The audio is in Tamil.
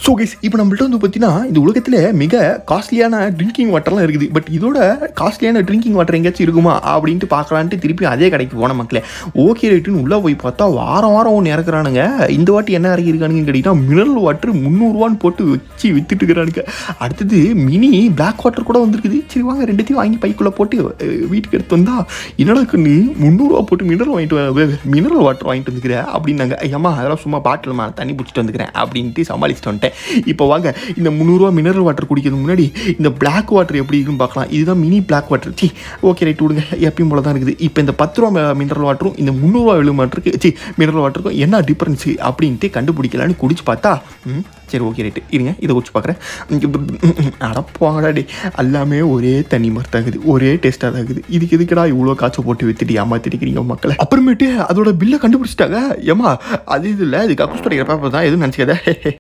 ஸோ கைஸ் இப்போ நம்மள்ட்ட வந்து பார்த்தீங்கன்னா இந்த உலகத்தில் மிக காஸ்ட்லியான ட்ரிங்கிங் வாட்டர்லாம் இருக்குது பட் இதோட காஸ்ட்லியான ட்ரிங்கிங் வாட்டர் எங்கேயாச்சும் இருக்குமா அப்படின்ட்டு பார்க்கலான்ட்டு திருப்பி அதே கடைக்கு போன மக்களே ஓகே ரைட்டுன்னு உள்ளே போய் பார்த்தா வாரம் வாரம் ஒன்று இறக்குறானுங்க இந்த வாட்டி என்ன இறக்கிருக்கானுங்கன்னு கேட்டிங்கன்னா மினரல் வாட்டர் முந்நூறுவான்னு போட்டு வச்சு வித்துட்டு இருக்கிறானுங்க அடுத்தது மினி பிளாக் வாட்டர் கூட வந்திருக்குது சரி வாங்க ரெண்டுத்தையும் வாங்கி பைக்குள்ளே போட்டு அஹ், வீட்டுக்கு எடுத்து வந்தா என்னடா கண்ணு முந்நூறுரூவா போட்டு மினரல் வாங்கிட்டு மினரல் வாட்டர் வாங்கிட்டு வந்துக்கிறேன் அப்படின்னாங்க ஐயம்மா அதெல்லாம் சும்மா பாட்டில் மேலே தண்ணி பிடிச்சிட்டு வந்துக்கிறேன் அப்படின்ட்டு சமாளிச்சுட்டு வந்துட்டேன் இப்போ வாங்க இந்த முந்நூறுரூவா மினரல் வாட்டர் குடிக்கிறதுக்கு முன்னாடி இந்த பிளாக் வாட்டர் எப்படி இருக்குன்னு பார்க்கலாம் இதுதான் மினி பிளாக் வாட்டர் சி ஓகே ரைட் விடுங்க எப்பயும் போல தான் இருக்குது இப்போ இந்த பத்து ரூபா மினரல் வாட்டரும் இந்த முந்நூறுரூவா விழு வாட்டருக்கு சி மினரல் வாட்டருக்கும் என்ன டிஃப்ரென்ஸு அப்படின்ட்டு கண்டுபிடிக்கலான்னு குடிச்சு பார்த்தா ம், சரி ஓகே ரைட்டு இருங்க இதை குடிச்சு பார்க்குறேன் அடப்பாங்கடா டே எல்லாமே ஒரே தண்ணி மாதிரி தான் இருக்குது ஒரே டேஸ்ட்டாக தான் இருக்குது இதுக்கு எதுக்குடா இவ்வளோ காய்ச்சல் போட்டு வித்துட்டு ஏமாத்திருக்கிறீங்க மக்களை அப்புறமேட்டு அதோட பில்லை கண்டுபிடிச்சிட்டாங்க ஏமா அது இது இல்லை இது கக்கூஸ் படிக்கிற பேப்பர் தான் எதுவும் நினச்சிக்காத